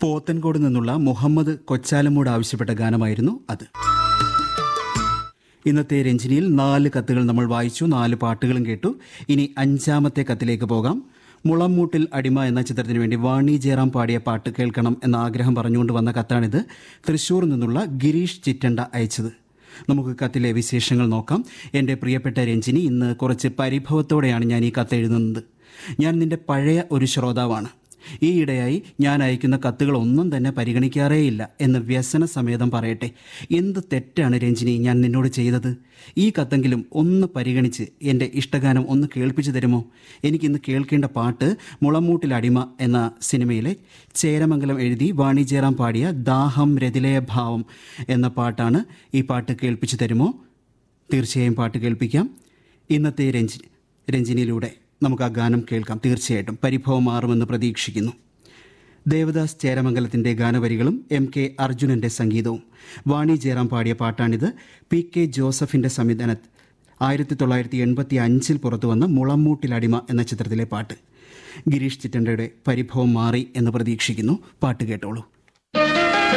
പോത്തൻകോട് നിന്നുള്ള മുഹമ്മദ് കൊച്ചാലമൂട് ആവശ്യപ്പെട്ട ഗാനമായിരുന്നു അത് ഇന്നത്തെ രഞ്ജിനിയിൽ നാല് കത്തുകൾ നമ്മൾ വായിച്ചു നാല് പാട്ടുകളും കേട്ടു ഇനി അഞ്ചാമത്തെ കത്തിലേക്ക് പോകാം മുളമ്മൂട്ടിൽ അടിമ എന്ന ചിത്രത്തിന് വേണ്ടി വാണി ജയറാം പാടിയ പാട്ട് കേൾക്കണം എന്ന ആഗ്രഹം പറഞ്ഞുകൊണ്ട് വന്ന കത്താണിത് തൃശൂർ നിന്നുള്ള ഗിരീഷ് ചിറ്റണ്ട അയച്ചത് നമുക്ക് കത്തിലെ വിശേഷങ്ങൾ നോക്കാം എൻ്റെ പ്രിയപ്പെട്ട രഞ്ജിനി ഇന്ന് കുറച്ച് പരിഭവത്തോടെയാണ് ഞാൻ ഈ കത്ത് എഴുതുന്നത് ഞാൻ നിന്റെ പഴയ ഒരു ശ്രോതാവാണ് ഈയിടെയായി ഞാൻ അയക്കുന്ന കത്തുകൾ ഒന്നും തന്നെ പരിഗണിക്കാറേയില്ല എന്ന് വ്യസന സമേതം പറയട്ടെ എന്ത് തെറ്റാണ് രഞ്ജിനി ഞാൻ നിന്നോട് ചെയ്തത് ഈ കത്തെങ്കിലും ഒന്ന് പരിഗണിച്ച് എൻ്റെ ഇഷ്ടഗാനം ഒന്ന് കേൾപ്പിച്ചു തരുമോ എനിക്കിന്ന് കേൾക്കേണ്ട പാട്ട് മുളമൂട്ടിൽ അടിമ എന്ന സിനിമയിലെ ചേരമംഗലം എഴുതി വാണി ജയറാം പാടിയ ദാഹം രതിലയ ഭാവം എന്ന പാട്ടാണ് ഈ പാട്ട് കേൾപ്പിച്ചു തരുമോ തീർച്ചയായും പാട്ട് കേൾപ്പിക്കാം ഇന്നത്തെ രഞ്ജി രഞ്ജിനിയിലൂടെ നമുക്ക് ആ ഗാനം കേൾക്കാം തീർച്ചയായിട്ടും പരിഭവം മാറുമെന്ന് പ്രതീക്ഷിക്കുന്നു ദേവദാസ് ചേരമംഗലത്തിന്റെ ഗാനവരികളും എം കെ അർജുനന്റെ സംഗീതവും വാണി ജയറാം പാടിയ പാട്ടാണിത് പി കെ ജോസഫിന്റെ സംവിധാന ആയിരത്തി തൊള്ളായിരത്തി എൺപത്തി അഞ്ചിൽ പുറത്തു വന്ന മുളമ്മൂട്ടിലടിമ എന്ന ചിത്രത്തിലെ പാട്ട് ഗിരീഷ് ചിറ്റണ്ടയുടെ പരിഭവം മാറി എന്ന് പ്രതീക്ഷിക്കുന്നു പാട്ട് കേട്ടോളൂ